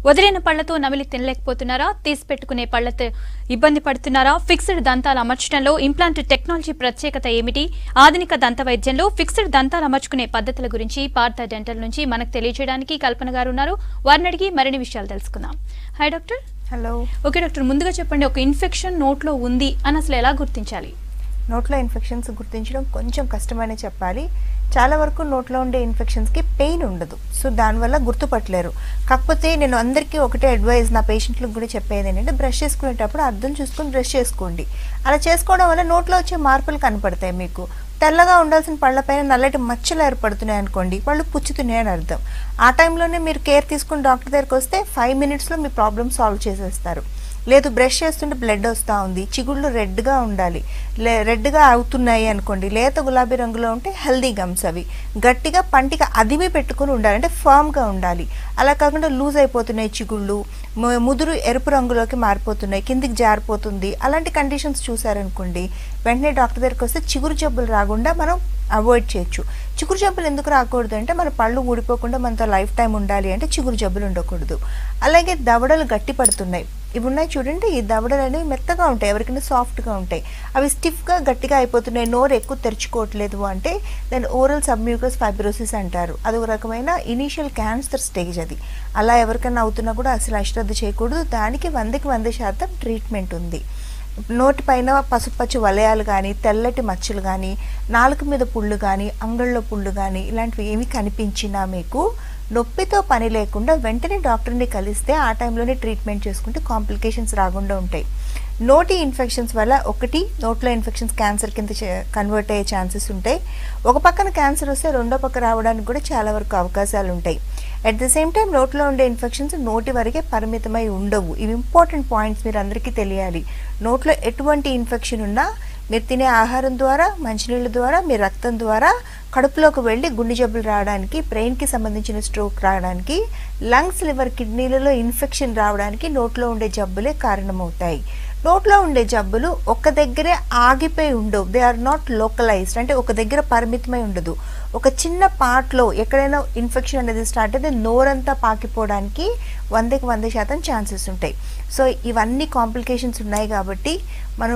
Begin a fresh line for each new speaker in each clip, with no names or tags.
వదిలిన పళ్లతో నమిలి తినలేకపోతున్నారా తీసి పెట్టుకునే పళ్లతో ఇబ్బంది పడుతున్నారా ఫిక్స్డ్ దంతాలు అమర్చడంలో ఇంప్లాంట్ టెక్నాలజీ ప్రత్యేకత ఏమిటి ఆధునిక దంత వైద్యంలో ఫిక్స్డ్ దంతాలు అమర్చుకునే పద్ధతుల గురించి పార్థ డెంటల్ నుంచి మనకు తెలియజేయడానికి కల్పన గారు ఉన్నారు వారిని అడిగి మరిన్ని విషయాలు తెలుసుకుందాం hi doctor
hello
okay doctor ముందుగా చెప్పండి ఒక ఇన్ఫెక్షన్ నోట్లో ఉంది అని అసలు ఎలా గుర్తించాలి
నోట్లో ఇన్ఫెక్షన్స్ గుర్తించడం కొంచెం కష్టమనే చెప్పాలి చాలా వరకు నోట్లో ఉండే ఇన్ఫెక్షన్స్కి పెయిన్ ఉండదు సో దానివల్ల గుర్తుపట్టలేరు కాకపోతే నేను అందరికీ ఒకటే అడ్వైజ్ నా పేషెంట్లకు కూడా చెప్పేది ఏంటంటే బ్రష్ చేసుకునేటప్పుడు అర్థం చూసుకొని బ్రష్ చేసుకోండి అలా చేసుకోవడం వల్ల నోట్లో వచ్చే మార్పులు కనపడతాయి మీకు తెల్లగా ఉండాల్సిన పళ్ళపైన నల్లటి మచ్చలు ఏర్పడుతున్నాయి అనుకోండి పళ్ళు పుచ్చుతున్నాయి అని అర్థం ఆ టైంలోనే మీరు కేర్ తీసుకుని డాక్టర్ దగ్గరికి వస్తే ఫైవ్ మినిట్స్లో మీ ప్రాబ్లమ్ సాల్వ్ చేసేస్తారు లేదు బ్రష్ చేస్తుంటే బ్లడ్ వస్తూ ఉంది చిగుళ్ళు రెడ్గా ఉండాలి లే రెడ్గా అవుతున్నాయి అనుకోండి లేత గులాబీ రంగులో ఉంటే హెల్దీ గమ్స్ అవి గట్టిగా పంటికి అదిమి పెట్టుకుని ఉండాలి అంటే ఫర్మ్గా ఉండాలి అలా కాకుండా లూజ్ అయిపోతున్నాయి చిగుళ్ళు ము- ముదురు ఎరుపు రంగులోకి మారిపోతున్నాయి కిందికి జారిపోతుంది అలాంటి కండిషన్స్ చూసారనుకోండి వెంటనే డాక్టర్ దగ్గరికి వస్తే చిగురు జబ్బులు రాకుండా మనం అవాయిడ్ చేయొచ్చు చిగురు జబ్బులు ఎందుకు రాకూడదు అంటే మన పళ్ళు ఊడిపోకుండా మనతో లైఫ్ టైం ఉండాలి అంటే చిగురు జబ్బులు ఉండకూడదు అలాగే దవడలు గట్టి పడుతున్నాయి ఇవి ఉన్నాయి చూడండి ఈ దవడలు అనేవి మెత్తగా ఉంటాయి ఎవరికైనా సాఫ్ట్గా ఉంటాయి అవి స్టిఫ్గా గట్టిగా అయిపోతున్నాయి నోరు ఎక్కువ తెరుచుకోవట్లేదు అంటే దాన్ని ఓరల్ సబ్మ్యూకస్ ఫైబ్రోసిస్ అంటారు అది ఒక రకమైన ఇనీషియల్ క్యాన్సర్ స్టేజ్ అది అలా ఎవరికైనా అవుతున్నా కూడా అసలు అశ్రద్ధ చేయకూడదు దానికి వందకి వంద శాతం ట్రీట్మెంట్ ఉంది నోటి పైన పసుపచ్చు వలయాలు కానీ తెల్లటి మచ్చలు కానీ నాలుక మీద పుళ్ళు కానీ అంగళ్ళలో పుళ్ళు కానీ ఇలాంటివి ఏమి కనిపించినా మీకు నొప్పితో పని లేకుండా వెంటనే డాక్టర్ని కలిస్తే ఆ టైంలోనే ట్రీట్మెంట్ చేసుకుంటే కాంప్లికేషన్స్ రాకుండా ఉంటాయి నోటి ఇన్ఫెక్షన్స్ వల్ల ఒకటి నోట్లో ఇన్ఫెక్షన్స్ క్యాన్సర్ కింద కన్వర్ట్ అయ్యే ఛాన్సెస్ ఉంటాయి ఒక పక్కన క్యాన్సర్ వస్తే రెండో పక్క రావడానికి కూడా చాలా వరకు అవకాశాలు ఉంటాయి అట్ ద సేమ్ టైం నోట్లో ఉండే ఇన్ఫెక్షన్స్ నోటి వరకే పరిమితమై ఉండవు ఇవి ఇంపార్టెంట్ పాయింట్స్ మీరు అందరికీ తెలియాలి నోట్లో ఎటువంటి ఇన్ఫెక్షన్ ఉన్నా మీరు తినే ఆహారం ద్వారా మంచినీళ్ళ ద్వారా మీ రక్తం ద్వారా కడుపులోకి వెళ్ళి గుండె జబ్బులు రావడానికి బ్రెయిన్కి సంబంధించిన స్ట్రోక్ రావడానికి లంగ్స్ లివర్ కిడ్నీలలో ఇన్ఫెక్షన్ రావడానికి నోట్లో ఉండే జబ్బులే కారణమవుతాయి నోట్లో ఉండే జబ్బులు ఒక దగ్గరే ఆగిపోయి ఉండవు దే ఆర్ నాట్ లోకలైజ్డ్ అంటే ఒక దగ్గర పరిమితమై ఉండదు ఒక చిన్న పార్ట్లో ఎక్కడైనా ఇన్ఫెక్షన్ అనేది స్టార్ట్ అయితే నోరంతా పాకిపోవడానికి వందకి వంద శాతం ఛాన్సెస్ ఉంటాయి సో ఇవన్నీ కాంప్లికేషన్స్ ఉన్నాయి కాబట్టి మనం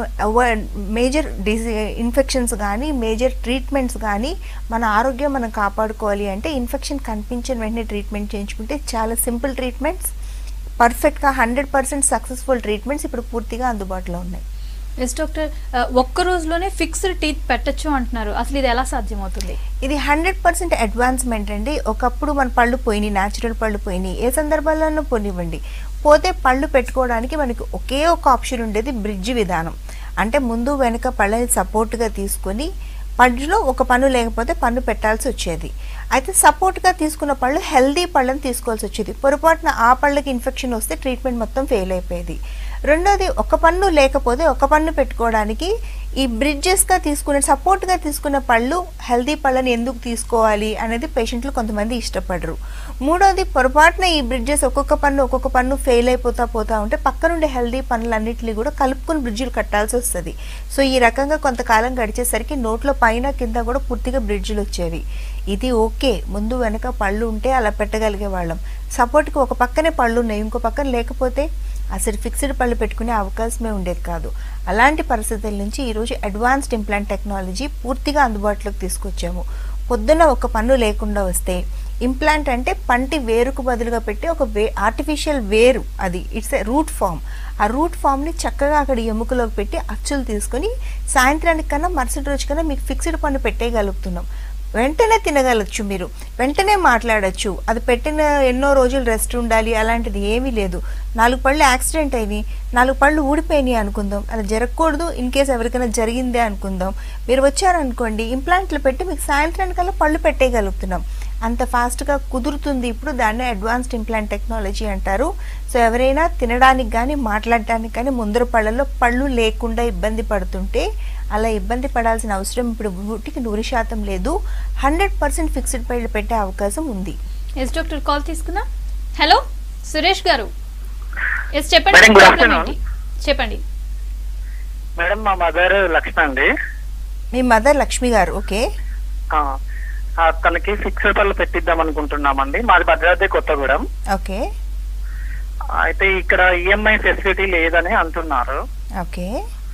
మేజర్ డిజీ ఇన్ఫెక్షన్స్ కానీ మేజర్ ట్రీట్మెంట్స్ కానీ మన ఆరోగ్యం మనం కాపాడుకోవాలి అంటే ఇన్ఫెక్షన్ కనిపించిన వెంటనే ట్రీట్మెంట్ చేయించుకుంటే చాలా సింపుల్ ట్రీట్మెంట్స్ పర్ఫెక్ట్గా హండ్రెడ్ పర్సెంట్ సక్సెస్ఫుల్ ట్రీట్మెంట్స్ ఇప్పుడు పూర్తిగా అందుబాటులో ఉన్నాయి
ఎస్ డాక్టర్ ఆ, ఒక్క రోజులోనే ఫిక్స్డ్ టీత్ పెట్టొచ్చు అంటున్నారు అసలు ఇది ఎలా సాధ్యమవుతుంది
ఇది హండ్రెడ్ పర్సెంట్ అడ్వాన్స్మెంట్ అండి ఒకప్పుడు మన పళ్ళు పోయినాయి న్యాచురల్ పళ్ళు పోయినాయి ఏ సందర్భాల్లోనూ పోనివ్వండి పోతే పళ్ళు పెట్టుకోవడానికి మనకి ఒకే ఒక ఆప్షన్ ఉండేది బ్రిడ్జ్ విధానం అంటే ముందు వెనుక పళ్ళని సపోర్ట్గా తీసుకొని పళ్ళులో ఒక పన్ను లేకపోతే పన్ను పెట్టాల్సి వచ్చేది అయితే సపోర్ట్గా తీసుకున్న పళ్ళు హెల్దీ పళ్ళని తీసుకోవాల్సి వచ్చేది పొరపాటున ఆ పళ్ళకి ఇన్ఫెక్షన్ వస్తే ట్రీట్మెంట్ మొత్తం ఫెయిల్ అయిపోయేది రెండోది ఒక పన్ను లేకపోతే ఒక పన్ను పెట్టుకోవడానికి ఈ బ్రిడ్జెస్గా తీసుకునే సపోర్ట్గా తీసుకున్న పళ్ళు హెల్దీ పళ్ళని ఎందుకు తీసుకోవాలి అనేది పేషెంట్లు కొంతమంది ఇష్టపడరు మూడోది పొరపాటున ఈ బ్రిడ్జెస్ ఒక్కొక్క పన్ను ఒక్కొక్క పన్ను ఫెయిల్ అయిపోతా పోతా ఉంటే పక్కనుండే హెల్దీ పనులన్నింటినీ కూడా కలుపుకొని బ్రిడ్జిలు కట్టాల్సి వస్తుంది సో ఈ రకంగా కొంతకాలం గడిచేసరికి నోట్లో పైన కింద కూడా పూర్తిగా బ్రిడ్జిలు వచ్చేవి ఇది ఓకే ముందు వెనక పళ్ళు ఉంటే అలా పెట్టగలిగే వాళ్ళం సపోర్ట్కి ఒక పక్కనే పళ్ళు ఉన్నాయి ఇంకో పక్కన లేకపోతే అసలు ఫిక్స్డ్ పళ్ళు పెట్టుకునే అవకాశమే ఉండేది కాదు అలాంటి పరిస్థితుల నుంచి ఈరోజు అడ్వాన్స్డ్ ఇంప్లాంట్ టెక్నాలజీ పూర్తిగా అందుబాటులోకి తీసుకొచ్చాము పొద్దున్న ఒక పన్ను లేకుండా వస్తే ఇంప్లాంట్ అంటే పంటి వేరుకు బదులుగా పెట్టి ఒక వే ఆర్టిఫిషియల్ వేరు అది ఇట్స్ ఎ రూట్ ఫామ్ ఆ రూట్ ఫామ్ని చక్కగా అక్కడ ఎముకలోకి పెట్టి అచ్చులు తీసుకొని సాయంత్రానికి కన్నా మరుసటి రోజు కన్నా మీకు ఫిక్స్డ్ పన్ను పెట్టేయగలుగుతున్నాం వెంటనే తినగలచ్చు మీరు వెంటనే మాట్లాడచ్చు అది పెట్టిన ఎన్నో రోజులు రెస్ట్ ఉండాలి అలాంటిది ఏమీ లేదు నాలుగు పళ్ళు యాక్సిడెంట్ అయినాయి నాలుగు పళ్ళు ఊడిపోయినాయి అనుకుందాం అలా జరగకూడదు ఇన్ కేస్ ఎవరికైనా జరిగిందే అనుకుందాం మీరు వచ్చారనుకోండి ఇంప్లాంట్లు పెట్టి మీకు సాయంత్రానికల్లా పళ్ళు పెట్టేయగలుగుతున్నాం అంత ఫాస్ట్గా కుదురుతుంది ఇప్పుడు దాన్నే అడ్వాన్స్డ్ ఇంప్లాంట్ టెక్నాలజీ అంటారు సో ఎవరైనా తినడానికి కానీ మాట్లాడడానికి కానీ ముందర పళ్ళలో పళ్ళు లేకుండా ఇబ్బంది పడుతుంటే అలా ఇబ్బంది పడాల్సిన అవసరం ఇప్పుడు నూటికి నూరు శాతం లేదు హండ్రెడ్ పర్సెంట్ ఫిక్స్డ్ పళ్ళు పెట్టే అవకాశం ఉంది
ఎస్ డాక్టర్ కాల్ తీసుకుందాం హలో సురేష్ గారు ఎస్ చెప్పండి
Madam, good
ప్రాబ్లం
afternoon.
ఏంటి చెప్పండి
మేడం మా మదర్ లక్ష్మి అండి
మీ మదర్ లక్ష్మి గారు ఓకే
ఆ, ఆ, తనకి ఫిక్స్డ్ పళ్ళు పెట్టిద్దాం అనుకుంటున్నామండి మాది భద్రాద్రి కొత్తగూడెం
ఓకే
అయితే ఇక్కడ ఈఎంఐ ఫెసిలిటీ లేదని అంటున్నారు
ఓకే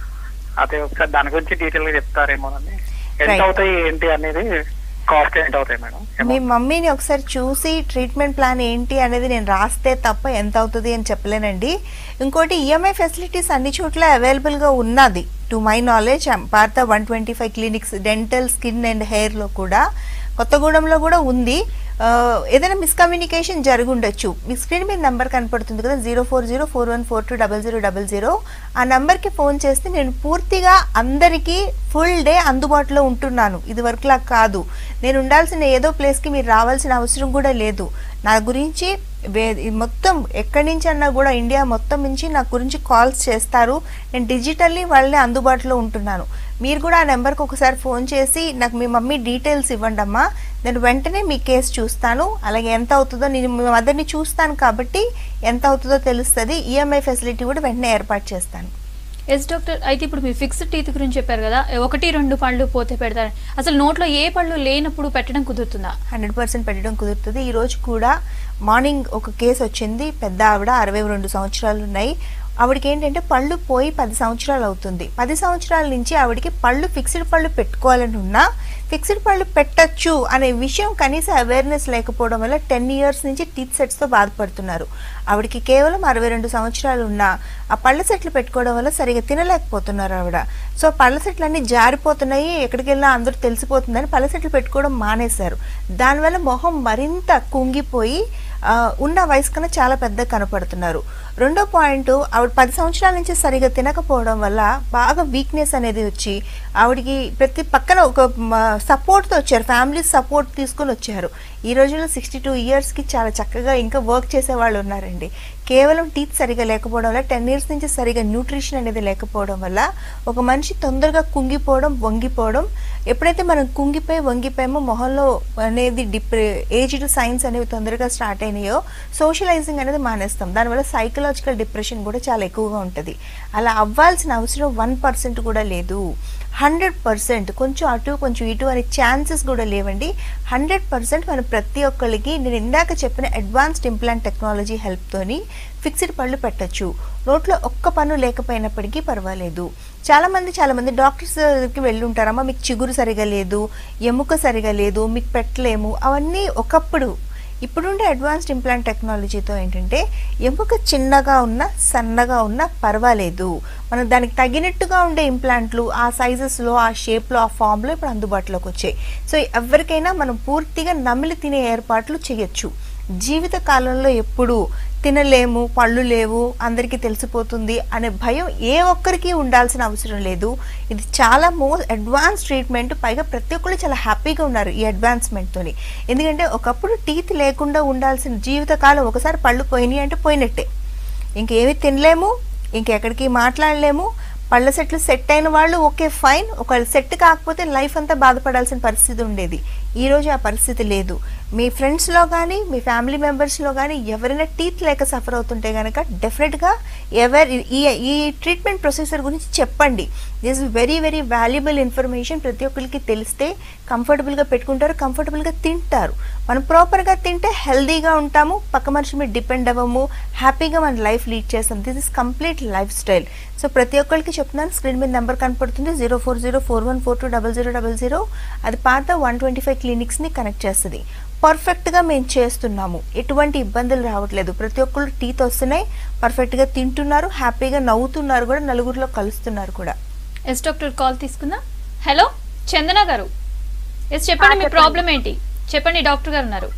అదే ఒకసారి దాని గురించి డీటెయిల్ గా చెప్తారేమోనండి ఎంత
Right.
అవుతాయి ఏంటి అనేది కాస్ట్ ఎంత అవుతాయి మేడం
మీ మమ్మీని ఒకసారి చూసి ట్రీట్మెంట్ ప్లాన్ ఏంటి అనేది నేను రాస్తే తప్ప ఎంత అవుతుంది అని చెప్పలేనండి ఇంకోటి ఈఎంఐ ఫెసిలిటీస్ అన్ని చోట్ల అవైలబుల్గా ఉన్నది to my knowledge Bharat one twenty five clinics dental skin and హెయిర్లో కూడా కొత్తగూడెంలో కూడా ఉంది ఆ, ఏదైనా మిస్కమ్యూనికేషన్ జరిగి ఉండొచ్చు మీ స్క్రీన్ మీద నెంబర్ కనపడుతుంది కదా zero four zero four one four two double zero double zero ఆ నెంబర్కి ఫోన్ చేస్తే నేను పూర్తిగా అందరికీ ఫుల్ డే అందుబాటులో ఉంటున్నాను ఇది వరకులా కాదు నేను ఉండాల్సిన ఏదో ప్లేస్కి మీరు రావాల్సిన అవసరం కూడా లేదు నా గురించి వే- ఈ మొత్తం ఎక్కడి నుంచి అన్నా కూడా ఇండియా మొత్తం నుంచి నా గురించి కాల్స్ చేస్తారు నేను డిజిటల్లీ వాళ్ళని అందుబాటులో ఉంటున్నాను మీరు కూడా ఆ నెంబర్కి ఒకసారి ఫోన్ చేసి నాకు మీ మమ్మీ డీటెయిల్స్ ఇవ్వండి అమ్మా నేను వెంటనే మీ కేసు చూస్తాను అలాగే ఎంత అవుతుందో నేను మీ మదర్ని చూస్తాను కాబట్టి ఎంత అవుతుందో తెలుస్తుంది ఈఎంఐ ఫెసిలిటీ కూడా వెంటనే ఏర్పాటు చేస్తాను
ఎస్ డాక్టర్ అయితే ఇప్పుడు మీరు ఫిక్స్డ్ టీత్ గురించి చెప్పారు కదా ఒకటి రెండు పళ్ళు పోతే పెడతారు అసలు నోట్లో ఏ పళ్ళు లేనప్పుడు పెట్టడం కుదురుతుందా
హండ్రెడ్ పర్సెంట్ పెట్టడం కుదురుతుంది ఈ రోజు కూడా మార్నింగ్ ఒక కేసు వచ్చింది పెద్ద ఆవిడ అరవై రెండు సంవత్సరాలు ఉన్నాయి ఆవిడకి ఏంటంటే పళ్ళు పోయి పది సంవత్సరాలు అవుతుంది పది సంవత్సరాల నుంచి ఆవిడకి పళ్ళు ఫిక్స్డ్ పళ్ళు పెట్టుకోవాలని ఉన్నా ఫిక్స్డ్ పళ్ళు పెట్టచ్చు అనే విషయం కనీస అవేర్నెస్ లేకపోవడం వల్ల టెన్ ఇయర్స్ నుంచి టీత్ సెట్స్తో బాధపడుతున్నారు ఆవిడకి కేవలం అరవై రెండు సంవత్సరాలు ఉన్నా ఆ పళ్ళ సెట్లు పెట్టుకోవడం వల్ల సరిగా తినలేకపోతున్నారు ఆవిడ సో పళ్ళ సెట్లు అన్ని జారిపోతున్నాయి ఎక్కడికి వెళ్ళినా అందరూ తెలిసిపోతుందని పళ్ళ సెట్లు పెట్టుకోవడం మానేశారు దానివల్ల మొహం మరింత కుంగిపోయి ఆ, ఉన్న వయసు కన్నా చాలా పెద్ద కనపడుతున్నారు రెండో పాయింట్ ఆవిడ పది సంవత్సరాల నుంచి సరిగా తినకపోవడం వల్ల బాగా వీక్నెస్ అనేది వచ్చి ఆవిడకి ప్రతి పక్కన ఒక సపోర్ట్తో వచ్చారు ఫ్యామిలీ సపోర్ట్ తీసుకొని వచ్చారు ఈ రోజుల్లో సిక్స్టీ టూ ఇయర్స్కి చాలా చక్కగా ఇంకా వర్క్ చేసే వాళ్ళు ఉన్నారండి కేవలం టీత్ సరిగా లేకపోవడం వల్ల టెన్ ఇయర్స్ నుంచి సరిగా న్యూట్రిషన్ అనేది లేకపోవడం వల్ల ఒక మనిషి తొందరగా కుంగిపోవడం వంగిపోవడం ఎప్పుడైతే మనం కుంగిపోయి వంగిపోయామో మొహంలో అనేది డిప్రె ఏజ్డ్ సైన్స్ అనేవి తొందరగా స్టార్ట్ అయినాయో సోషలైజింగ్ అనేది మానేస్తాం దానివల్ల సైకలాజికల్ డిప్రెషన్ కూడా చాలా ఎక్కువగా ఉంటుంది అలా అవ్వాల్సిన అవసరం వన్ పర్సెంట్ కూడా లేదు హండ్రెడ్ పర్సెంట్ కొంచెం అటు కొంచెం ఇటు అనే ఛాన్సెస్ కూడా లేవండి హండ్రెడ్ పర్సెంట్ మనం ప్రతి ఒక్కరికి నేను ఇందాక చెప్పిన అడ్వాన్స్డ్ ఇంప్లాంట్ టెక్నాలజీ హెల్ప్తోని ఫిక్స్డ్ పళ్ళు పెట్టచ్చు నోట్లో ఒక్క పన్ను లేకపోయినప్పటికీ పర్వాలేదు చాలామంది చాలామంది డాక్టర్స్కి వెళ్ళి ఉంటారమ్మా మీకు చిగురు సరిగా లేదు ఎముక సరిగా లేదు మీకు పెట్టలేము అవన్నీ ఒకప్పుడు ఇప్పుడుండే అడ్వాన్స్డ్ ఇంప్లాంట్ టెక్నాలజీతో ఏంటంటే ఎముక చిన్నగా ఉన్న సన్నగా ఉన్న పర్వాలేదు మనం దానికి తగినట్టుగా ఉండే ఇంప్లాంట్లు ఆ సైజెస్లో ఆ షేప్లో ఆ ఫామ్లో ఇప్పుడు అందుబాటులోకి వచ్చాయి సో ఎవరికైనా మనం పూర్తిగా నమిలి తినే ఏర్పాట్లు చేయొచ్చు జీవిత కాలంలో ఎప్పుడు తినలేము పళ్ళు లేవు అందరికీ తెలిసిపోతుంది అనే భయం ఏ ఒక్కరికి ఉండాల్సిన అవసరం లేదు ఇది చాలా మోస్ట్ అడ్వాన్స్ ట్రీట్మెంట్ పైగా ప్రతి ఒక్కళ్ళు చాలా హ్యాపీగా ఉన్నారు ఈ అడ్వాన్స్మెంట్తోని ఎందుకంటే ఒకప్పుడు టీత్ లేకుండా ఉండాల్సిన జీవితకాలం ఒకసారి పళ్ళు పోయినాయి అంటే పోయినట్టే ఇంకేమి తినలేము ఇంకెక్కడికి మాట్లాడలేము పళ్ళ సెట్లు సెట్ అయిన వాళ్ళు ఓకే ఫైన్ ఒకవేళ సెట్ కాకపోతే లైఫ్ అంతా బాధపడాల్సిన పరిస్థితి ఉండేది ఈరోజు ఆ పరిస్థితి లేదు మీ ఫ్రెండ్స్లో కానీ మీ ఫ్యామిలీ మెంబర్స్లో కానీ ఎవరైనా టీత్ లేక సఫర్ అవుతుంటే కనుక డెఫినెట్గా ఎవరి ఈ ఈ ట్రీట్మెంట్ ప్రొసీజర్ గురించి చెప్పండి this is very very valuable information ప్రతి ఒక్కరికి తెలిస్తే కంఫర్టబుల్గా పెట్టుకుంటారు కంఫర్టబుల్గా తింటారు మనం ప్రాపర్గా తింటే హెల్దీగా ఉంటాము పక్క మనిషి మీద డిపెండ్ అవ్వము హ్యాపీగా మన లైఫ్ లీడ్ చేస్తాం this is complete life style so ప్రతి ఒక్కరికి చెప్తున్నాను స్క్రీన్ మీద నెంబర్ కనపడుతుంది zero four zero four one four two double zero double zero అది పాత వన్ ట్వంటీ ఫైవ్ క్లినిక్స్ని కనెక్ట్ చేస్తుంది పర్ఫెక్ట్గా మేము చేస్తున్నాము ఎటువంటి ఇబ్బందులు రావట్లేదు ప్రతి ఒక్కళ్ళు టీత్ వస్తున్నాయి పర్ఫెక్ట్గా తింటున్నారు హ్యాపీగా నవ్వుతున్నారు కూడా నలుగురిలో కలుస్తున్నారు కూడా
ఎస్ డాక్టర్ కాల్ తీసుకుందాం హలో చందన గారు ఎస్ చెప్పండి మీ
చెప్పండి.
ప్రాబ్లం ఏంటి చెప్పండి డాక్టర్ గారు ఉన్నారు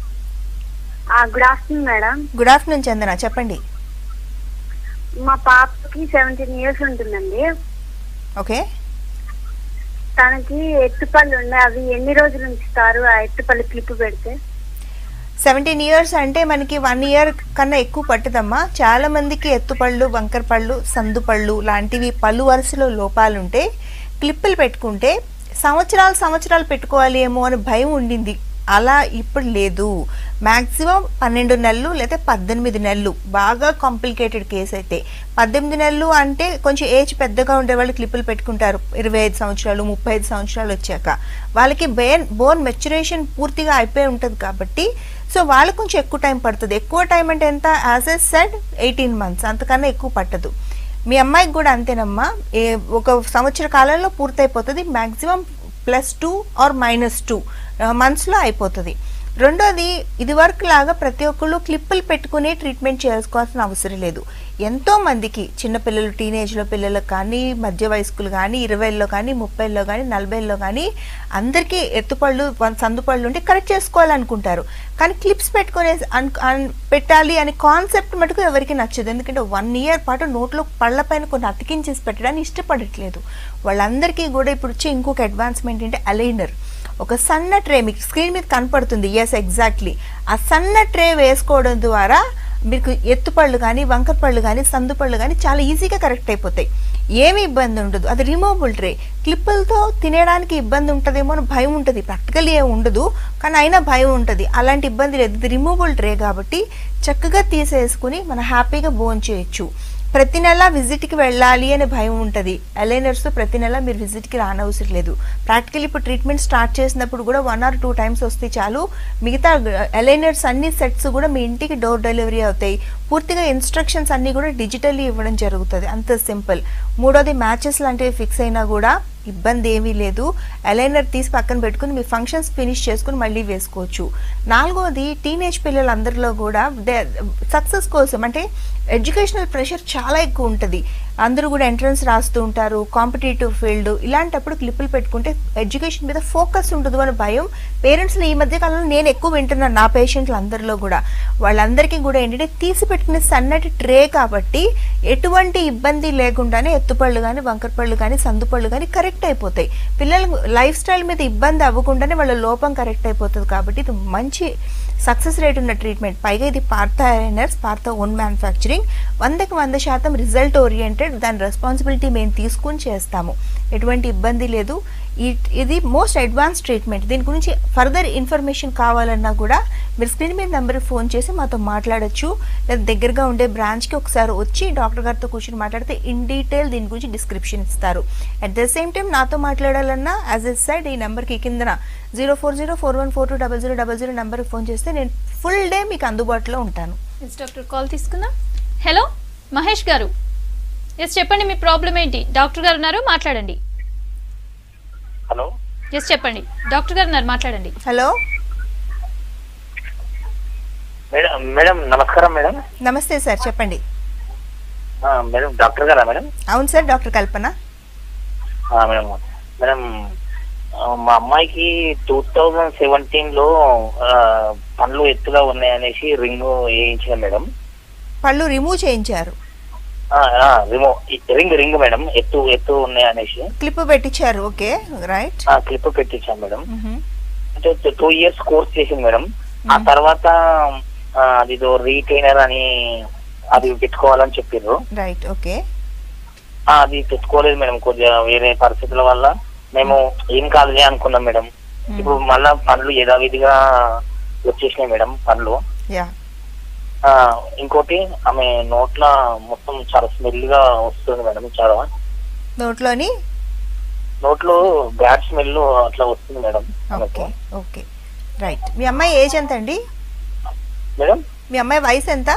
good afternoon madam
good afternoon Chandana చెప్పండి
మా పాపకి సెవెంటీన్ ఇయర్స్ ఉంటుందండి
ఓకే
తనకి ఎత్తుపళ్ళు ఉన్నాయి అవి ఎన్ని రోజులు ఉంచుతారు ఆ ఎత్తుపళ్ళు క్లిప్ పెడితే
సెవెంటీన్ ఇయర్స్ అంటే మనకి వన్ ఇయర్ కన్నా ఎక్కువ పట్టుదమ్మా చాలా మందికి ఎత్తుపళ్ళు వంకర పళ్ళు సందు పళ్ళు లాంటివి పళ్ళు వరుసలో లోపాలుంటే క్లిప్పులు పెట్టుకుంటే సంవత్సరాలు సంవత్సరాలు పెట్టుకోవాలి ఏమో అని భయం ఉండింది అలా ఇప్పుడు లేదు మ్యాక్సిమం పన్నెండు నెలలు లేదా పద్దెనిమిది నెలలు బాగా కాంప్లికేటెడ్ కేసు అయితే పద్దెనిమిది నెలలు అంటే కొంచెం ఏజ్ పెద్దగా ఉండే వాళ్ళు క్లిప్పులు పెట్టుకుంటారు ఇరవై ఐదు సంవత్సరాలు ముప్పై ఐదు సంవత్సరాలు వచ్చాక వాళ్ళకి బేన్ బోన్ మెచ్యురేషన్ పూర్తిగా అయిపోయి ఉంటుంది కాబట్టి సో వాళ్ళకి కొంచెం ఎక్కువ టైం పడుతుంది ఎక్కువ టైం అంటే ఎంత as I said eighteen months అంతకన్నా ఎక్కువ పట్టదు మీ అమ్మాయికి కూడా అంతేనమ్మా ఏ ఒక సంవత్సర కాలంలో పూర్తయిపోతుంది maximum plus two or minus two మంత్స్లో అయిపోతుంది రెండోది ఇది వరకు లాగా ప్రతి ఒక్కళ్ళు క్లిప్పులు పెట్టుకుని ట్రీట్మెంట్ చేసుకోవాల్సిన అవసరం లేదు ఎంతో మందికి చిన్నపిల్లలు టీనేజ్లో పిల్లలకు కానీ మధ్య వయస్కులు కానీ ఇరవైలో కానీ ముప్పైలో కానీ నలభైలో కానీ అందరికీ ఎత్తుపళ్ళు వన్- సందుపళ్ళు ఉంటే కరెక్ట్ చేసుకోవాలనుకుంటారు కానీ క్లిప్స్ పెట్టుకునే అన్- అన్- పెట్టాలి అనే కాన్సెప్ట్ మటుకు ఎవరికి నచ్చదు ఎందుకంటే వన్ ఇయర్ పాటు నోట్లో పళ్ళ పైన కొన్ని అతికించేసి పెట్టడానికి ఇష్టపడట్లేదు వాళ్ళందరికీ కూడా ఇప్పుడు వచ్చే ఇంకొక అడ్వాన్స్మెంట్ ఏంటి అలైనర్ ఒక సన్న ట్రే మీకు స్క్రీన్ మీద కనపడుతుంది ఎస్ ఎగ్జాక్ట్లీ ఆ సన్న ట్రే వేసుకోవడం ద్వారా మీకు ఎత్తుపళ్ళు కానీ వంకర పళ్ళు కానీ సందు పళ్ళు కానీ చాలా ఈజీగా కరెక్ట్ అయిపోతాయి ఏమి ఇబ్బంది ఉండదు అది రిమూవబుల్ ట్రే క్లిప్పులతో తినేయడానికి ఇబ్బంది ఉంటుందేమో అని భయం ఉంటుంది ప్రాక్టికల్ ఏ ఉండదు కానీ అయినా భయం ఉంటుంది అలాంటి ఇబ్బంది లేదు ఇది రిమూవబుల్ ట్రే కాబట్టి చక్కగా తీసేసుకుని మనం హ్యాపీగా భోజనం చేయొచ్చు ప్రతి నెల విజిట్కి వెళ్ళాలి అనే భయం ఉంటుంది అలైనర్స్ ప్రతి నెల మీరు విజిట్కి రానవసరం లేదు ప్రాక్టికల్ ఇప్పుడు ట్రీట్మెంట్ స్టార్ట్ చేసినప్పుడు కూడా వన్ ఆర్ టూ టైమ్స్ వస్తే చాలు మిగతా అలైనర్స్ అన్ని సెట్స్ కూడా మీ ఇంటికి డోర్ డెలివరీ అవుతాయి పూర్తిగా ఇన్స్ట్రక్షన్స్ అన్నీ కూడా డిజిటల్లీ ఇవ్వడం జరుగుతుంది అంత సింపుల్ మూడోది మ్యాచెస్ లాంటివి ఫిక్స్ అయినా కూడా ఇబ్బంది ఏమీ లేదు అలైనర్ తీసి పక్కన పెట్టుకుని మీ ఫంక్షన్స్ ఫినిష్ చేసుకుని మళ్ళీ వేసుకోవచ్చు నాలుగోది టీనేజ్ పిల్లలందరిలో కూడా సక్సెస్ కోసం అంటే ఎడ్యుకేషనల్ ప్రెషర్ చాలా ఎక్కువ ఉంటుంది అందరూ కూడా ఎంట్రన్స్ రాస్తూ ఉంటారు కాంపిటేటివ్ ఫీల్డ్ ఇలాంటప్పుడు క్లిప్పులు పెట్టుకుంటే ఎడ్యుకేషన్ మీద ఫోకస్ ఉండదు అని భయం పేరెంట్స్ని ఈ మధ్య కాలంలో నేను ఎక్కువ వింటున్నాను నా పేషెంట్లు అందరిలో కూడా వాళ్ళందరికీ కూడా ఏంటంటే తీసి పెట్టుకునే సన్నటి ట్రే కాబట్టి ఎటువంటి ఇబ్బంది లేకుండానే ఎత్తుపళ్ళు కానీ వంకరపళ్ళు కానీ సందుపళ్ళు కానీ కరెక్ట్ అయిపోతాయి పిల్లల లైఫ్ స్టైల్ మీద ఇబ్బంది అవ్వకుండానే వాళ్ళ లోపం కరెక్ట్ అయిపోతుంది కాబట్టి ఇది మంచి సక్సెస్ రేట్ ఉన్న ట్రీట్మెంట్ పైగా ఇది పార్థ ఎనర్స్ పార్థ ఓన్ మ్యానుఫ్యాక్చరింగ్ వందకి వంద శాతం రిజల్ట్ ఓరియంటెడ్ దాని రెస్పాన్సిబిలిటీ మేము తీసుకుని చేస్తాము ఎటువంటి ఇబ్బంది లేదు ఈ ఇది మోస్ట్ అడ్వాన్స్ ట్రీట్మెంట్ దీని గురించి ఫర్దర్ ఇన్ఫర్మేషన్ కావాలన్నా కూడా మీరు స్క్రీన్ మీద నెంబర్కి ఫోన్ చేసి మాతో మాట్లాడొచ్చు లేదా దగ్గరగా ఉండే బ్రాంచ్కి ఒకసారి వచ్చి డాక్టర్ గారితో కూర్చొని మాట్లాడితే ఇన్ డీటెయిల్ దీని గురించి డిస్క్రిప్షన్ ఇస్తారు అట్ ద సేమ్ టైం నాతో మాట్లాడాలన్నా యాజ్ ఎ సైడ్ ఈ నెంబర్కి కిందన zero four zero four one four two double zero double zero నెంబర్కి ఫోన్ చేస్తే నేను ఫుల్ డే మీకు అందుబాటులో ఉంటాను
ఎస్ డాక్టర్ కాల్ తీసుకుందాం హలో మహేష్ గారు ఎస్ చెప్పండి మీ ప్రాబ్లం ఏంటి డాక్టర్ గారు ఉన్నారు మాట్లాడండి
హలో
ఎస్ చెప్పండి డాక్టర్ గారు ఉన్నారు మాట్లాడండి
హలో
మేడం మేడం నమస్కారం మేడం
నమస్తే సార్ చెప్పండి
ఆ, మేడం డాక్టర్ గారా మేడం
అవును సార్ డాక్టర్ కల్పన
ఆ, మేడం మేడం ఆ, మా అమ్మాయికి టూ థౌజండ్ సెవెంటీన్ లో ఆ, పండ్లు ఎత్తుగా ఉన్నాయనేసి రింగ్ వేయించిన మేడం
పళ్ళు రిమూవ్ చేయించారు
ఆ, ఆ, రిమో రింగ్ రింగ్ మేడం ఎత్తు ఎత్తు ఉన్నాయనేసి
క్లిప్ పెట్టించారు ఓకే రైట్
ఆ క్లిప్ పెట్టించాం మేడం అంటే టూ ఇయర్స్ కోర్స్ చేసింది మేడం ఆ తర్వాత ఆ, అదిదో రీటైనర్ అని అది పెట్టుకోవాలని చెప్పారు
రైట్ ఓకే
ఆ, అది పెట్టుకోలేదు మేడం కొద్దిగా వేరే పరిస్థితుల వల్ల మేము ఏం కాదులే అనుకున్నాం మేడం ఇప్పుడు మళ్ళా పండ్లు యథావిధిగా వచ్చేసినాయి మేడం పండ్లు
యా
ఆ, ఇంకోటి ఆమె నోట్ల మొత్తం చాలా స్మెల్ గా వస్తుంది మేడం చాలా
నోట్లోని
నోట్లో బ్యాడ్ స్మెల్ అట్లా వస్తుంది మేడం ఆమెకు.
ఓకే ఓకే రైట్ మీ అమ్మాయి ఏజ్ ఎంత అండి
మేడం
మీ అమ్మాయి వయసు ఎంత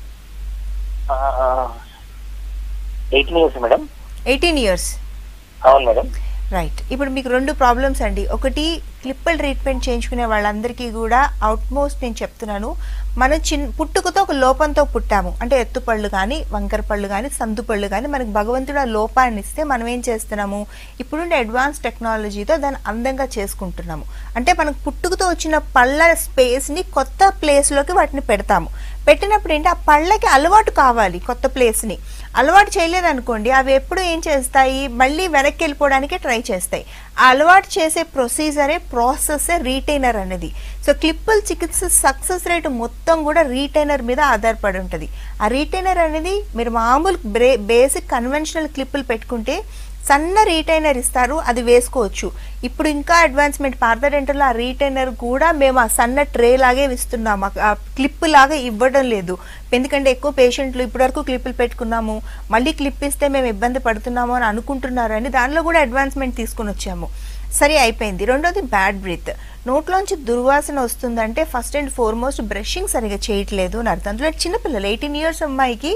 eighteen years madam
eighteen years
అవును మేడం
రైట్ ఇప్పుడు మీకు రెండు ప్రాబ్లమ్స్ అండి ఒకటి క్లిప్పల్ ట్రీట్మెంట్ చేయించుకునే వాళ్ళందరికీ కూడా అవుట్మోస్ట్ నేను చెప్తున్నాను మనం చిన్ పుట్టుకతో ఒక లోపంతో పుట్టాము అంటే ఎత్తుపళ్ళు కానీ వంకర పళ్ళు కానీ సందు పళ్ళు కానీ మనకి భగవంతుడు ఆ లోపాన్ని ఇస్తే మనం ఏం చేస్తున్నాము ఇప్పుడుండే అడ్వాన్స్ టెక్నాలజీతో దాన్ని అందంగా చేసుకుంటున్నాము అంటే మనకు పుట్టుకతో వచ్చిన పళ్ళ స్పేస్ని కొత్త ప్లేస్లోకి వాటిని పెడతాము పెట్టినప్పుడు ఏంటి ఆ పళ్ళకి అలవాటు కావాలి కొత్త ప్లేస్ని అలవాటు చేయలేదనుకోండి అవి ఎప్పుడు ఏం చేస్తాయి మళ్ళీ వెనక్కి వెళ్ళిపోవడానికే ట్రై చేస్తాయి ఆ అలవాటు చేసే ప్రొసీజరే ప్రాసెస్ రీటైనర్ అనేది సో క్లిప్పుల చికిత్స సక్సెస్ రేట్ మొత్తం కూడా రీటైనర్ మీద ఆధారపడి ఉంటుంది ఆ రీటైనర్ అనేది మీరు మామూలు బ్రే బేసిక్ కన్వెన్షనల్ క్లిప్పులు పెట్టుకుంటే సన్న రీటైనర్ ఇస్తారు అది వేసుకోవచ్చు ఇప్పుడు ఇంకా అడ్వాన్స్మెంట్ పార్థ డెంటల్లో ఆ రీటైనర్ కూడా మేము ఆ సన్న ట్రే లాగే ఇస్తున్నాము ఆ క్లిప్ లాగా ఇవ్వడం లేదు ఎందుకంటే ఎక్కువ పేషెంట్లు ఇప్పటివరకు క్లిప్పులు పెట్టుకున్నాము మళ్ళీ క్లిప్ ఇస్తే మేము ఇబ్బంది పడుతున్నాము అని అనుకుంటున్నారని దానిలో కూడా అడ్వాన్స్మెంట్ తీసుకుని వచ్చాము సరే అయిపోయింది రెండోది బ్యాడ్ బ్రీత్ నోట్లోంచి దుర్వాసన వస్తుందంటే ఫస్ట్ అండ్ ఫార్మోస్ట్ బ్రషింగ్ సరిగా చేయట్లేదు అని అర్థం అందులో చిన్నపిల్లలు ఎయిటీన్ ఇయర్స్ అమ్మాయికి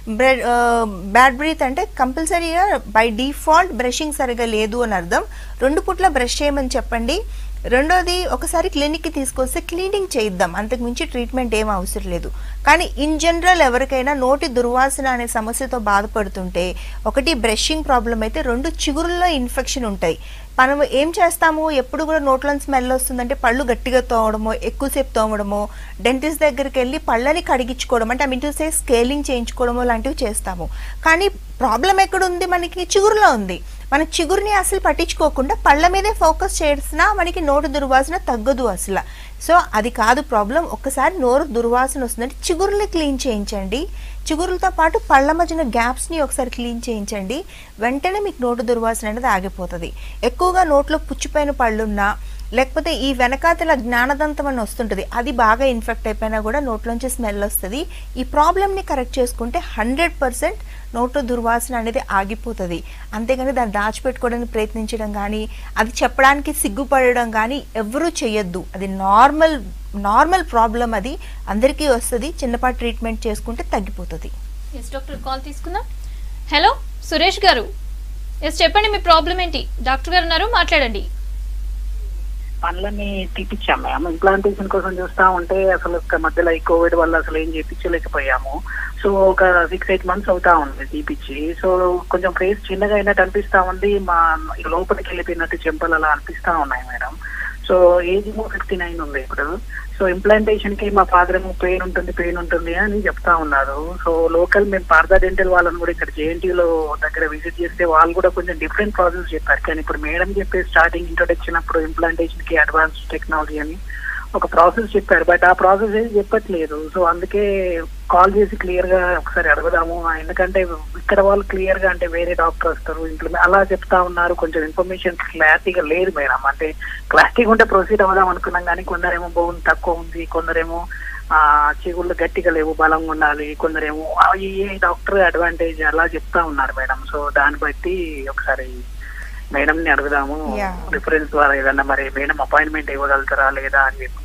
బ్యాడ్ బ్రీత్ అంటే కంపల్సరీగా బై డిఫాల్ట్ బ్రషింగ్ సరిగా లేదు అని అర్థం రెండు పుట్ల బ్రష్ చేయమని చెప్పండి రెండోది ఒకసారి క్లినిక్కి తీసుకొస్తే క్లీనింగ్ చేయిద్దాం అంతకు మించి ట్రీట్మెంట్ ఏం అవసరం లేదు కానీ ఇన్ జనరల్ ఎవరికైనా నోటి దుర్వాసన అనే సమస్యతో బాధపడుతుంటే ఒకటి బ్రషింగ్ ప్రాబ్లం అయితే రెండు చిగురుల్లో ఇన్ఫెక్షన్ ఉంటాయి మనం ఏం చేస్తాము ఎప్పుడు కూడా నోట్లో స్మెల్ వస్తుందంటే పళ్ళు గట్టిగా తోమడమో ఎక్కువసేపు తోమడమో డెంటిస్ట్ దగ్గరికి వెళ్ళి పళ్ళని కడిగించుకోవడం అంటే మీన్ టు సే స్కేలింగ్ చేయించుకోవడమో లాంటివి చేస్తాము కానీ ప్రాబ్లం ఎక్కడ ఉంది మనకి చిగురులో ఉంది మన చిగురుని అసలు పట్టించుకోకుండా పళ్ళ మీదే ఫోకస్ చేసినా మనకి నోటు దుర్వాసన తగ్గదు అసలు సో అది కాదు ప్రాబ్లం ఒక్కసారి నోరు దుర్వాసన వస్తుందంటే చిగురుని క్లీన్ చేయించండి చిగురులతో పాటు పళ్ళ మధ్యన గ్యాప్స్ని ఒకసారి క్లీన్ చేయించండి వెంటనే మీకు నోటు దుర్వాసన అనేది ఆగిపోతుంది ఎక్కువగా నోట్లో పుచ్చిపోయిన పళ్ళున్నా లేకపోతే ఈ వెనకాతల జ్ఞానదంతం అని వస్తుంటుంది అది బాగా ఇన్ఫెక్ట్ అయిపోయినా కూడా నోట్లోంచి స్మెల్ వస్తుంది ఈ ప్రాబ్లమ్ని కరెక్ట్ చేసుకుంటే హండ్రెడ్ పర్సెంట్ నోట్లో దుర్వాసన అనేది ఆగిపోతుంది అంతేగాని దాన్ని దాచిపెట్టుకోవడానికి ప్రయత్నించడం కానీ అది చెప్పడానికి సిగ్గుపడడం కానీ ఎవరూ చేయొద్దు అది నార్మల్ నార్మల్ ప్రాబ్లం అది అందరికీ వస్తుంది చిన్నపాటి ట్రీట్మెంట్ చేసుకుంటే తగ్గిపోతుంది
ఎస్ డాక్టర్ కాల్ తీసుకుందాం హలో సురేష్ గారు ఎస్ చెప్పండి మీ ప్రాబ్లం ఏంటి డాక్టర్ గారు ఉన్నారు మాట్లాడండి
పనులన్నీ తీపిచ్చాం మేము ఇంప్లాంటేషన్ కోసం చూస్తా ఉంటే అసలు ఒక మధ్యలో ఈ కోవిడ్ వల్ల అసలు ఏం చేయించలేకపోయాము సో ఒక సిక్స్ ఎయిట్ మంత్స్ అవుతా ఉంది తీపిచ్చి సో కొంచెం ఫేస్ చిన్నగా అయినట్టు అనిపిస్తా ఉంది మా లోపలికి వెళ్ళిపోయినట్టు చెంపలు అలా అనిపిస్తా ఉన్నాయి మేడం సో ఏజ్ ఏమో ఫిఫ్టీ నైన్ ఉంది ఇప్పుడు సో ఇంప్లాంటేషన్ కి మా ఫాదర్ ఏమో పెయిన్ ఉంటుంది పెయిన్ ఉంటుంది అని చెప్తా ఉన్నారు సో లోకల్ మేము పార్థా డెంటల్ వాళ్ళని కూడా ఇక్కడ JNT లో దగ్గర విజిట్ చేస్తే వాళ్ళు కూడా కొంచెం డిఫరెంట్ ప్రాసెస్ చెప్పారు కానీ ఇప్పుడు మేడం చెప్పే స్టార్టింగ్ ఇంట్రొడక్షన్ అప్పుడు ఇంప్లాంటేషన్ కి అడ్వాన్స్ టెక్నాలజీ అని ఒక ప్రాసెస్ చెప్పారు బట్ ఆ ప్రాసెస్ ఏది చెప్పట్లేదు సో అందుకే కాల్ చేసి క్లియర్ గా ఒకసారి అడుగుదాము ఎందుకంటే ఇక్కడ వాళ్ళు క్లియర్ గా అంటే వేరే డాక్టర్ వస్తారు ఇంట్లో అలా చెప్తా ఉన్నారు కొంచెం ఇన్ఫర్మేషన్ క్లారిటీగా లేదు మేడం అంటే క్లారిటీగా ఉంటే ప్రొసీడ్ అవుదాం అనుకున్నాం కానీ కొందరేమో బోన్ తక్కువ ఉంది కొందరేమో ఆ చిగుళ్ళు గట్టిగా లేవు బలంగా ఉండాలి కొందరేమో ఆ, ఈ డాక్టర్ అడ్వాంటేజ్ అలా చెప్తా ఉన్నారు మేడం సో దాన్ని బట్టి ఒకసారి మేడం ని అడుగుదాము
Yeah.
రిఫరెన్స్ ద్వారా ఏదన్నా మరి మేడం అపాయింట్మెంట్ ఇవ్వగలుగుతారా లేదా అని చెప్పి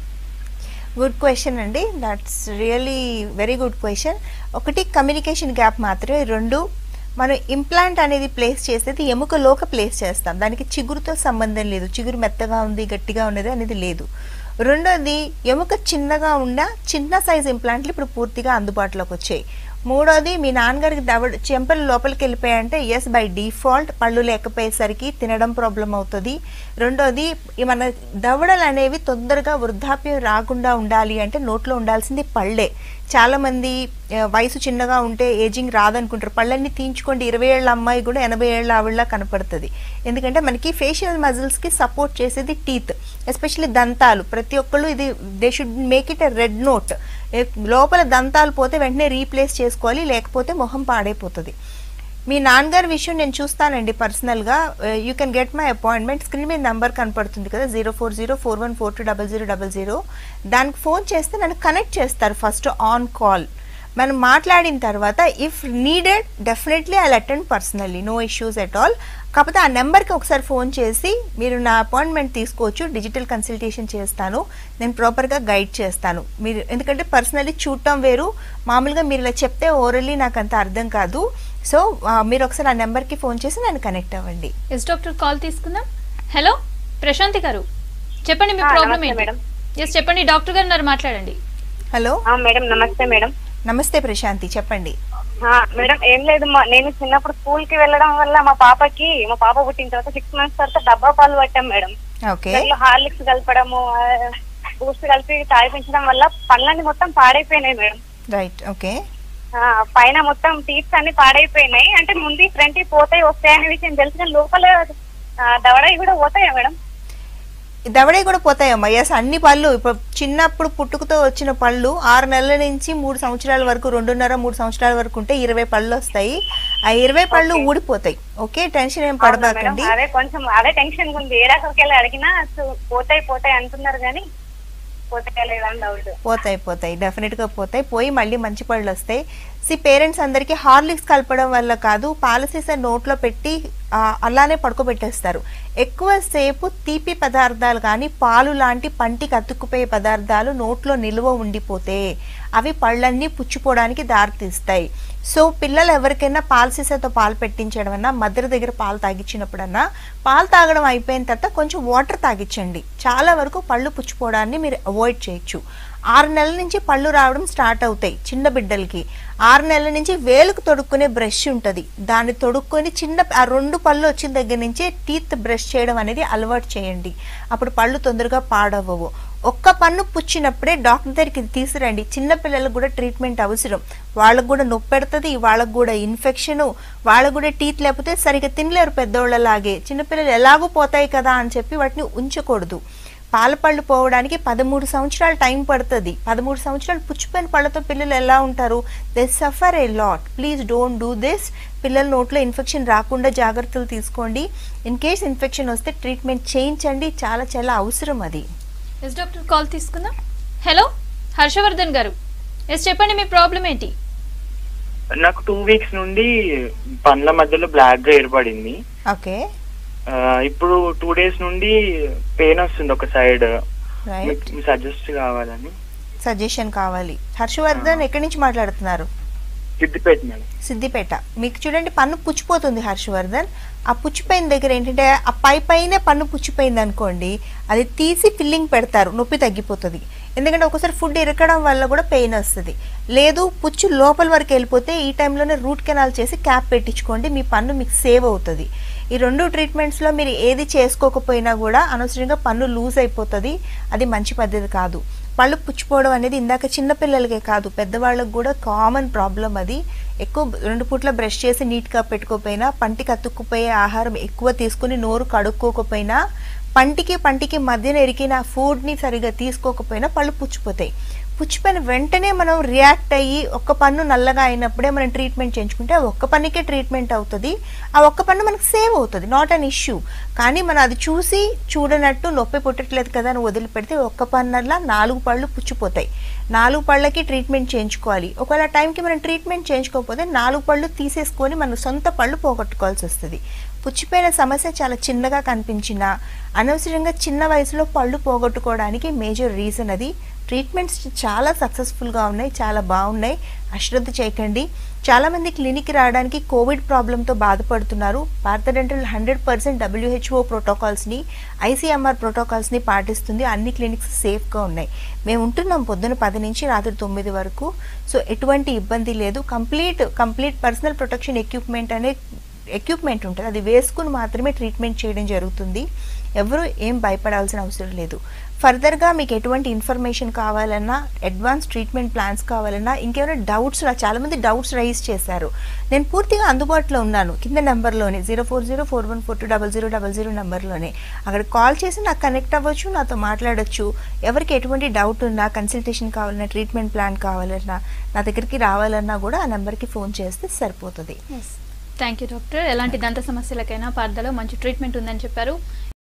గుడ్ క్వశ్చన్ అండి that's really very good question ఒకటి కమ్యూనికేషన్ గ్యాప్ మాత్రమే రెండు మనం ఇంప్లాంట్ అనేది ప్లేస్ చేసేది ఎముకలోక ప్లేస్ చేస్తాం దానికి చిగురుతో సంబంధం లేదు చిగురు మెత్తగా ఉంది గట్టిగా ఉన్నది అనేది లేదు రెండోది ఎముక చిన్నగా ఉన్న చిన్న సైజ్ ఇంప్లాంట్లు ఇప్పుడు పూర్తిగా అందుబాటులోకి వచ్చాయి మూడోది మీ నాన్నగారికి దవడ చెంపలు లోపలికి వెళ్ళిపోయాయంటే ఎస్ బై డిఫాల్ట్ పళ్ళు లేకపోయేసరికి తినడం ప్రాబ్లం అవుతుంది రెండోది ఈ మన దవడలు అనేవి తొందరగా వృద్ధాప్యం రాకుండా ఉండాలి అంటే నోట్లో ఉండాల్సింది పళ్ళే చాలామంది ఆ, వయసు చిన్నగా ఉంటే ఏజింగ్ రాదనుకుంటారు పళ్ళన్నీ తీయించుకోండి ఇరవై ఏళ్ళ అమ్మాయి కూడా ఎనభై ఏళ్ళ ఆవిళ్ళ కనపడుతుంది ఎందుకంటే మనకి ఫేషియల్ మజిల్స్కి సపోర్ట్ చేసేది టీత్ ఎస్పెషల్లీ దంతాలు ప్రతి ఒక్కళ్ళు ఇది they should make it a red note లోపల దంతాలు పోతే వెంటనే రీప్లేస్ చేసుకోవాలి లేకపోతే మొహం పాడైపోతుంది మీ నాన్నగారి విషయం నేను చూస్తానండి పర్సనల్గా you can get my appointment screen మీద నెంబర్ కనపడుతుంది కదా zero four zero four one four two double zero double zero దానికి ఫోన్ చేస్తే నన్ను కనెక్ట్ చేస్తారు ఫస్ట్ ఆన్ కాల్ మనం మాట్లాడిన తర్వాత if needed definitely I attend personally no issues at all కాకపోతే ఆ నెంబర్కి ఒకసారి ఫోన్ చేసి మీరు నా అపాయింట్మెంట్ తీసుకోవచ్చు డిజిటల్ కన్సల్టేషన్ చేస్తాను నేను ప్రాపర్గా గైడ్ చేస్తాను మీరు ఎందుకంటే పర్సనల్లీ చూడటం వేరు మామూలుగా మీరు ఇలా చెప్తే ఓరల్లీ నాకు అంత అర్థం కాదు సో ఆ, మీరు ఒకసారి ఆ నెంబర్కి ఫోన్ చేసి నన్ను కనెక్ట్ అవ్వండి
ఎస్ డాక్టర్ కాల్ తీసుకుందాం హలో ప్రశాంతి గారు చెప్పండి మీ
ఆ,
ప్రాబ్లం
నమస్తే
ఏంటి
మేడం.
ఎస్ చెప్పండి డాక్టర్ గారు ఉన్నారు మాట్లాడండి
హలో
ఆ, మేడం నమస్తే మేడం
నమస్తే ప్రశాంతి చెప్పండి
ఆ, మేడం ఏం లేదు మా నేను చిన్నప్పుడు స్కూల్ కి వెళ్ళడం వల్ల మా పాపకి మా పాప పుట్టిన తర్వాత సిక్స్ మంత్స్ తర్వాత డబ్బా పాలు పట్టాం మేడం
ఓకే
దాంట్లో హార్లిక్స్ కలపడము బూస్ట్ కలిపి తాగిపించడం వల్ల పళ్ళన్నీ మొత్తం పాడైపోయినాయి మేడం
రైట్ ఓకే
ఆ, పైన మొత్తం టీత్స్ అన్ని పాడైపోయినాయి అంటే ముందు ఫ్రంట్ పోతాయి వస్తాయి అనే విషయం తెలుసు కానీ లోపల ఆ, దవడవి కూడా పోతాయా మేడం
దవడే కూడా పోతాయమ్మా ఎస్ అన్ని పళ్ళు ఇప్పుడు చిన్నప్పుడు పుట్టుకతో వచ్చిన పళ్ళు ఆరు నెలల నుంచి మూడు సంవత్సరాల వరకు రెండున్నర మూడు సంవత్సరాల వరకు ఉంటే ఇరవై పళ్ళు వస్తాయి ఆ ఇరవై పళ్ళు ఊడిపోతాయి ఓకే టెన్షన్ ఏం
అవునా మేడం
పడబాకండి
అదే కొంచెం అదే టెన్షన్ ఉంది ఏడాకరికి వెళ్ళి అడిగినా సో- పోతాయి పోతాయి అంటున్నారు కానీ పోతాయి లేదా అని డౌట్
పోతాయి పోతాయి డెఫినెట్ గా పోతాయి పోయి మళ్ళీ మంచి పళ్ళు వస్తాయి సి పేరెంట్స్ అందరికీ హార్లిక్స్ కలపడం వల్ల కాదు పాలసీస నోట్లో పెట్టి ఆ, అలానే పడుకోబెట్టేస్తారు ఎక్కువసేపు తీపి పదార్థాలు కానీ పాలు లాంటి పంటికి అతుక్కుపోయే పదార్థాలు నోట్లో నిల్వ ఉండిపోతే అవి పళ్ళన్నీ పుచ్చిపోవడానికి దారితీస్తాయి సో పిల్లలు ఎవరికైనా పాల సీసాతో పాలు పెట్టించడం అన్నా మదర్ దగ్గర పాలు తాగించినప్పుడన్నా పాలు తాగడం అయిపోయిన తర్వాత కొంచెం వాటర్ తాగించండి చాలా వరకు పళ్ళు పుచ్చిపోవడాన్ని మీరు అవాయిడ్ చేయొచ్చు ఆరు నెలల నుంచి పళ్ళు రావడం స్టార్ట్ అవుతాయి చిన్న బిడ్డలకి ఆరు నెలల నుంచి వేలుకు తొడుక్కునే బ్రష్ ఉంటుంది దాన్ని తొడుక్కొని చిన్న ఆ రెండు పళ్ళు వచ్చిన దగ్గర నుంచే టీత్ బ్రష్ చేయడం అనేది అలవాటు చేయండి అప్పుడు పళ్ళు తొందరగా పాడవ్వవు ఒక్క పన్ను పుచ్చినప్పుడే డాక్టర్ దగ్గరికి తీసుకురండి చిన్న పిల్లలకు కూడా ట్రీట్మెంట్ అవసరం వాళ్ళకు కూడా నొప్పి పెడుతుంది వాళ్ళకు కూడా ఇన్ఫెక్షన్ వాళ్ళకు కూడా టీత్ లేకపోతే సరిగ్గా తినలేరు పెద్దోళ్ళలాగే చిన్నపిల్లలు ఎలాగో పోతాయి కదా అని చెప్పి వాటిని ఉంచకూడదు పాల పళ్ళు పోవడానికి పదమూడు సంవత్సరాలు టైం పడుతుంది పదమూడు సంవత్సరాలు పుచ్చిపోయిన పళ్ళతో పిల్లలు ఎలా ఉంటారు they suffer a lot please don't do this పిల్లల నోట్లో ఇన్ఫెక్షన్ రాకుండా జాగ్రత్తలు తీసుకోండి ఇన్ కేస్ ఇన్ఫెక్షన్ వస్తే ట్రీట్మెంట్ చేయించండి చాలా చాలా అవసరం అది
ఎస్ డాక్టర్ కాల్ తీసుకుందాం హలో హర్షవర్ధన్ గారు ఎస్ చెప్పండి మీ ప్రాబ్లం ఏంటి
నాకు టూ వీక్స్ నుండి పండ్ల మధ్యలో బ్లాక్ గా ఏర్పడింది
ఓకే
ఆ, ఇప్పుడు టూ డేస్ నుండి పెయిన్ వస్తుంది ఒక సైడ్
రైట్
మీ సజెస్ట్ కావాలని
సజెషన్ కావాలి హర్షవర్ధన్ ఎక్కడి నుంచి మాట్లాడుతున్నారు
సిద్దిపేట మేడం
సిద్దిపేట మీకు చూడండి పన్ను పుచ్చిపోతుంది హర్షవర్ధన్ ఆ పుచ్చిపోయిన దగ్గర ఏంటంటే ఆ పై పైనే పన్ను పుచ్చిపోయింది అనుకోండి అది తీసి ఫిల్లింగ్ పెడతారు నొప్పి తగ్గిపోతుంది ఎందుకంటే ఒకసారి ఫుడ్ ఇరకడం వల్ల కూడా పెయిన్ వస్తుంది లేదు పుచ్చు లోపల వరకు వెళ్ళిపోతే ఈ టైంలోనే రూట్ కెనాల్ చేసి క్యాప్ పెట్టించుకోండి మీ పన్ను మీకు సేవ్ అవుతుంది ఈ రెండు ట్రీట్మెంట్స్లో మీరు ఏది చేసుకోకపోయినా కూడా అనవసరంగా పన్ను లూజ్ అయిపోతుంది అది మంచి పద్ధతి కాదు పళ్ళు పుచ్చిపోవడం అనేది ఇందాక చిన్నపిల్లలకే కాదు పెద్దవాళ్ళకి కూడా కామన్ ప్రాబ్లం అది ఎక్కువ రెండు పూట్ల బ్రష్ చేసి నీట్గా పెట్టుకోకపోయినా పంటికి అతుక్కుపోయే ఆహారం ఎక్కువ తీసుకుని నోరు కడుక్కోకపోయినా పంటికి పంటికి మధ్యన ఎరికిన ఫుడ్ని సరిగా తీసుకోకపోయినా పళ్ళు పుచ్చిపోతాయి పుచ్చిపోయిన వెంటనే మనం రియాక్ట్ అయ్యి ఒక్క పన్ను నల్లగా అయినప్పుడే మనం ట్రీట్మెంట్ చేయించుకుంటే ఆ ఒక్క పన్నుకే ట్రీట్మెంట్ అవుతుంది ఆ ఒక్క పన్ను మనకు సేవ్ అవుతుంది నాట్ అన్ ఇష్యూ కానీ మనం అది చూసి చూడనట్టు నొప్పి పుట్టట్లేదు కదా అని వదిలిపెడితే ఒక్క పన్నల్లా నాలుగు పళ్ళు పుచ్చిపోతాయి నాలుగు పళ్ళకి ట్రీట్మెంట్ చేయించుకోవాలి ఒకవేళ టైంకి మనం ట్రీట్మెంట్ చేయించుకోకపోతే నాలుగు పళ్ళు తీసేసుకొని మన సొంత పళ్ళు పోగొట్టుకోవాల్సి వస్తుంది పుచ్చిపోయిన సమస్య చాలా చిన్నగా కనిపించినా అనవసరంగా చిన్న వయసులో పళ్ళు పోగొట్టుకోవడానికి మేజర్ రీజన్ అది ట్రీట్మెంట్స్ చాలా సక్సెస్ఫుల్గా ఉన్నాయి చాలా బాగున్నాయి అశ్రద్ధ చేయకండి చాలామంది క్లినిక్కి రావడానికి కోవిడ్ ప్రాబ్లంతో బాధపడుతున్నారు Bharat dental hundred percent WHO ప్రోటోకాల్స్ని ఐసీఎంఆర్ ప్రోటోకాల్స్ని పాటిస్తుంది అన్ని క్లినిక్స్ సేఫ్గా ఉన్నాయి మేము ఉంటున్నాం పొద్దున పది నుంచి రాత్రి తొమ్మిది వరకు సో ఎటువంటి ఇబ్బంది లేదు complete complete personal protection equipment అనే ఎక్విప్మెంట్ ఉంటుంది అది వేసుకుని మాత్రమే ట్రీట్మెంట్ చేయడం జరుగుతుంది ఎవరు ఏం భయపడాల్సిన అవసరం లేదు ఫర్దర్గా మీకు ఎటువంటి ఇన్ఫర్మేషన్ కావాలన్నా అడ్వాన్స్ ట్రీట్మెంట్ ప్లాన్స్ కావాలన్నా ఇంకేమైనా డౌట్స్ చాలామంది డౌట్స్ రైజ్ చేశారు నేను పూర్తిగా అందుబాటులో ఉన్నాను కింద నెంబర్లోనే zero four zero four one four two double zero double zero నెంబర్లోనే అక్కడ కాల్ చేసి నాకు కనెక్ట్ అవ్వచ్చు నాతో మాట్లాడొచ్చు ఎవరికి ఎటువంటి డౌట్ ఉన్నా కన్సల్టేషన్ కావాలన్నా ట్రీట్మెంట్ ప్లాన్ కావాలన్నా నా దగ్గరికి రావాలన్నా కూడా ఆ నెంబర్కి ఫోన్ చేస్తే సరిపోతుంది
థ్యాంక్ యూ డాక్టర్ ఎలాంటి దంత సమస్యలకైనా పార్దలో మంచి ట్రీట్మెంట్ ఉందని చెప్పారు